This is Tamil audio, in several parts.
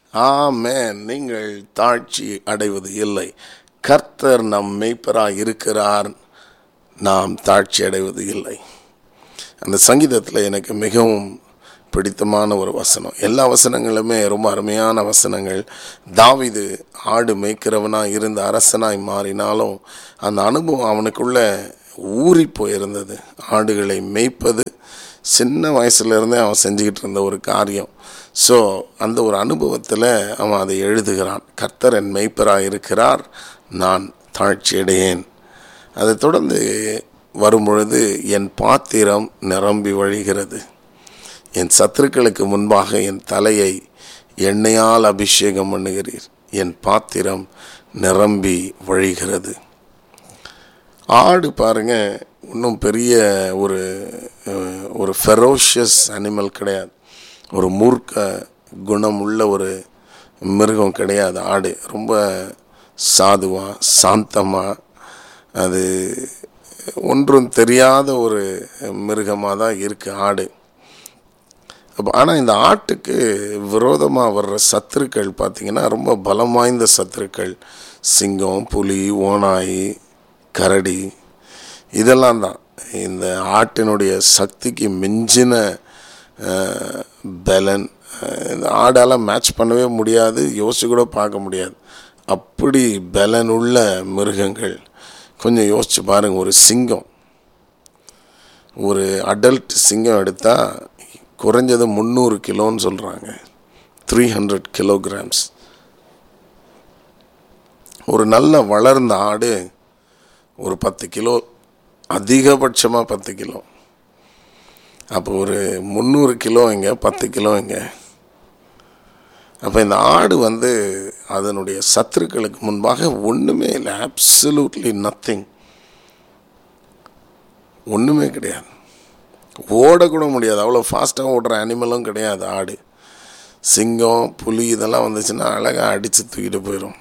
ஆமென் நீங்கள் தாழ்ச்சி அடைவது இல்லை கர்த்தர் நம் மெய்ப்பராய் இருக்கிறார் நாம் தாழ்ச்சி அடைவது இல்லை அந்த சங்கீதத்தில் எனக்கு மிகவும் பிடித்தமான ஒரு வசனம் எல்லா வசனங்களுமே ரொம்ப அருமையான வசனங்கள் தாவிது ஆடு மேய்க்கிறவனாய் இருந்த அரசனாய் மாறினாலும் அந்த அனுபவம் அவனுக்குள்ள ஊறி போயிருந்தது ஆடுகளை மேய்ப்பது சின்ன வயசுலேருந்தே அவன் செஞ்சுக்கிட்டு இருந்த ஒரு காரியம் ஸோ அந்த ஒரு அனுபவத்தில் அவன் அதை எழுதுகிறான் கர்த்தர் என் மெய்ப்பராக இருக்கிறார் நான் தாழ்ச்சியடையேன் அதை தொடர்ந்து வரும்பொழுது என் பாத்திரம் நிரம்பி வழிகிறது என் சத்துருக்களுக்கு முன்பாக என் தலையை எண்ணெயால் அபிஷேகம் பண்ணுகிறீர் என் பாத்திரம் நிரம்பி வழிகிறது ஆடு பாருங்க இன்னும் பெரிய ஒரு அஹ், ஒரு ஃபெரோஷியஸ் அனிமல் கிடையாது ஒரு மூர்க்க குணம் உள்ள ஒரு மிருகம் கிடையாது ஆடு ரொம்ப சாதுவா சாந்தமா அது ஒன்றும் தெரியாத ஒரு மிருகமாக தான் இருக்குது ஆடு அப்போ ஆனால் இந்த ஆட்டுக்கு விரோதமாக வர்ற சத்துருக்கள் பார்த்திங்கன்னா ரொம்ப பலம் வாய்ந்த சத்துருக்கள் சிங்கம் புலி ஓநாய் கரடி இதெல்லாம் தான் இந்த ஆட்டினுடைய சக்திக்கு மிஞ்சின அஹ், பலன் அஹ், இந்த ஆடால் மேட்ச் பண்ணவே முடியாது யோசிச்சு கூட பார்க்க முடியாது அப்படி பலன் உள்ள மிருகங்கள் கொஞ்சம் யோசிச்சு பாருங்க ஒரு சிங்கம் ஒரு அடல்ட் சிங்கம் எடுத்தால் குறைஞ்சது முந்நூறு கிலோன்னு சொல்கிறாங்க த்ரீ ஹண்ட்ரட் கிலோகிராம்ஸ் ஒரு நல்ல வளர்ந்த ஆடு ஒரு பத்து கிலோ அதிகபட்சமாக பத்து கிலோ அப்போ ஒரு முந்நூறு கிலோ இங்கே பத்து கிலோ இங்கே அப்போ இந்த ஆடு வந்து அதனுடைய சத்துருக்களுக்கு முன்பாக ஒன்றுமே இல்லை அப்சல்யூட்லி நத்திங் ஒன்றுமே கிடையாது ஓடக்கூட முடியாது அவ்வளோ ஃபாஸ்ட்டாக ஓடுற அனிமலும் கிடையாது ஆடு சிங்கம் புலி இதெல்லாம் வந்துச்சுன்னா அழகாக அடித்து தூக்கிட்டு போயிடும்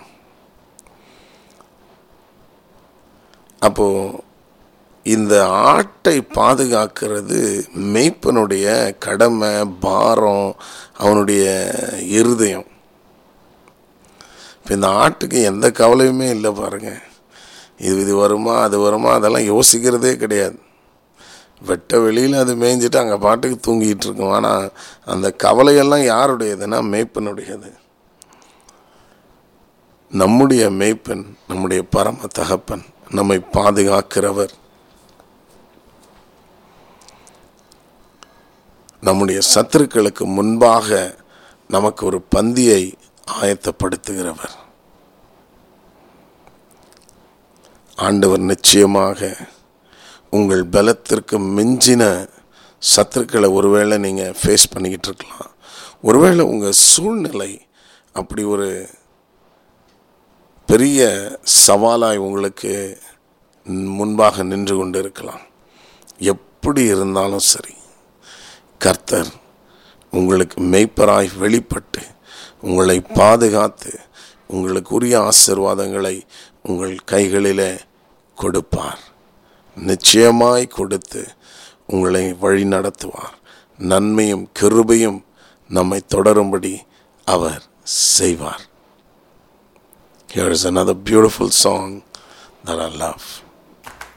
அப்போது இந்த ஆட்டை பாதுகாக்கிறது மேய்ப்பனுடைய கடமை பாரம் அவனுடைய இருதயம் இப்போ இந்த ஆட்டுக்கு எந்த கவலையுமே இல்லை பாருங்க இது இது வருமா அது வருமா அதெல்லாம் யோசிக்கிறதே கிடையாது வெட்ட வெளியில் அது மேய்ஞ்சிட்டு அங்கே பாட்டுக்கு தூங்கிட்டு இருக்கும் ஆனால் அந்த கவலையெல்லாம் யாருடையதுன்னா மேய்ப்பனுடையது நம்முடைய மேய்ப்பன் நம்முடைய பரம தகப்பன் நம்மை பாதுகாக்கிறவர் நம்முடைய சத்துருக்களுக்கு முன்பாக நமக்கு ஒரு பந்தியை ஆயத்தப்படுத்துகிறவர் ஆண்டவர் நிச்சயமாக உங்கள் பலத்திற்கு மிஞ்சின சத்துருக்களை ஒருவேளை நீங்கள் ஃபேஸ் பண்ணிக்கிட்டு இருக்கலாம் ஒருவேளை உங்கள் சூழ்நிலை அப்படி ஒரு பெரிய சவாலாய் உங்களுக்கு முன்பாக நின்று கொண்டு இருக்கலாம் எப்படி இருந்தாலும் சரி கர்த்தர் உங்களுக்கு மெய்ப்பராய் வெளிப்பட்டு உங்களை பாதுகாத்து உங்களுக்குரிய ஆசிர்வாதங்களை உங்கள் கைகளிலே கொடுப்பார் நிச்சயமாய் கொடுத்து உங்களை வழி நடத்துவார் நன்மையும் கிருபையும் நம்மை தொடரும்படி அவர் செய்வார் Here is another beautiful song that I love.